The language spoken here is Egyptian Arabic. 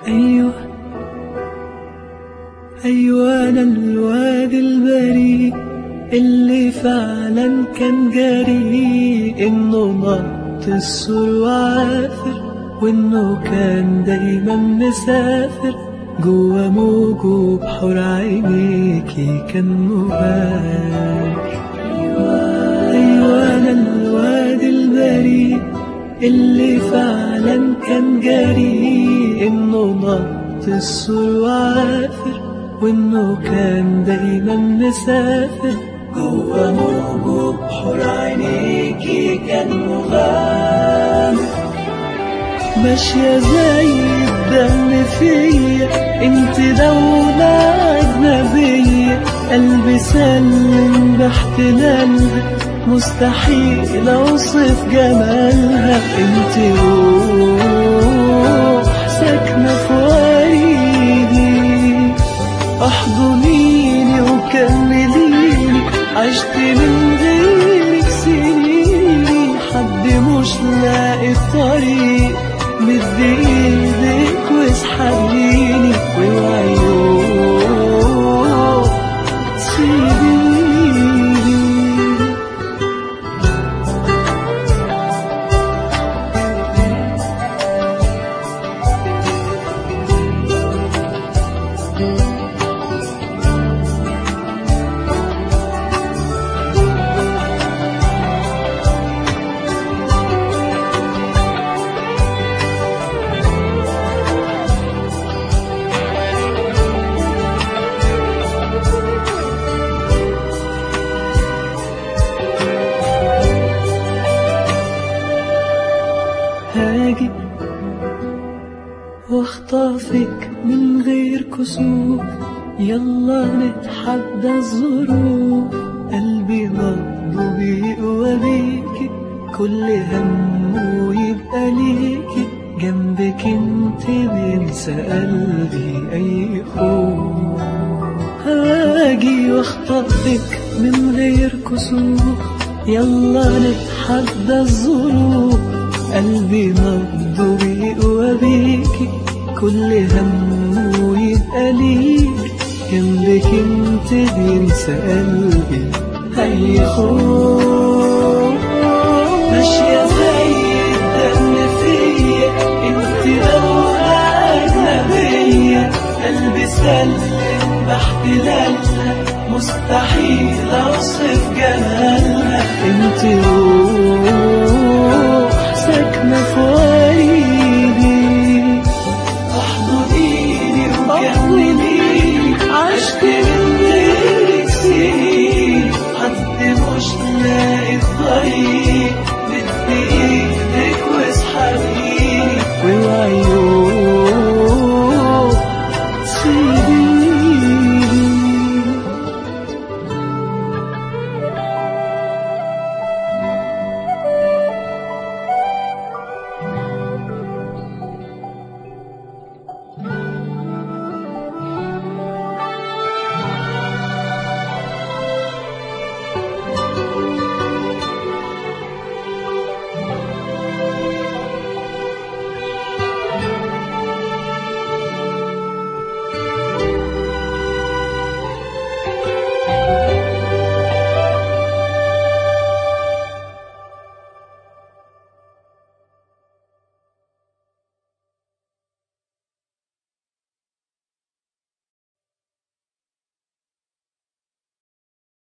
أيوة أيوة أنا الواد البريء اللي فعلا كان جريء إنه نط السور وعافر وإنه كان دايما مسافر جوا موجه بحور عينيكي كان مبارك أيوة أنا الواد البريء اللي فعلا كان جريء إنه نط السور وعافر وإنه كان دايما مسافر جوا موجه بحور عينيكي كان مغامر ماشية زي الدم فيا انت دولة أجنبية قلبي سلم باحتلالها مستحيل أوصف جمالها انت روح ساكنة في وريدي احضنيني وكمليني عشت من غيرك سنيني حد مش لاقي الطريق مد ايدك واسحبيني واوعي يوم تسيبيني هاجي واخطفك من غير كسوف يلا نتحدى الظروف قلبي برضه بيقوى بيكي كل همه يبقى ليكي جنبك انت بينسى قلبي اي خوف هاجي واخطفك من غير كسوف يلا نتحدى الظروف قلبي نبضه بيقوى بيكي كل همه يبقى ليك جنبك انت بينسى قلبي هيخون ماشية زي الدم فيا انت دولة أجنبية قلبي سلم باحتلالها مستحيل أوصف جمالها انت روح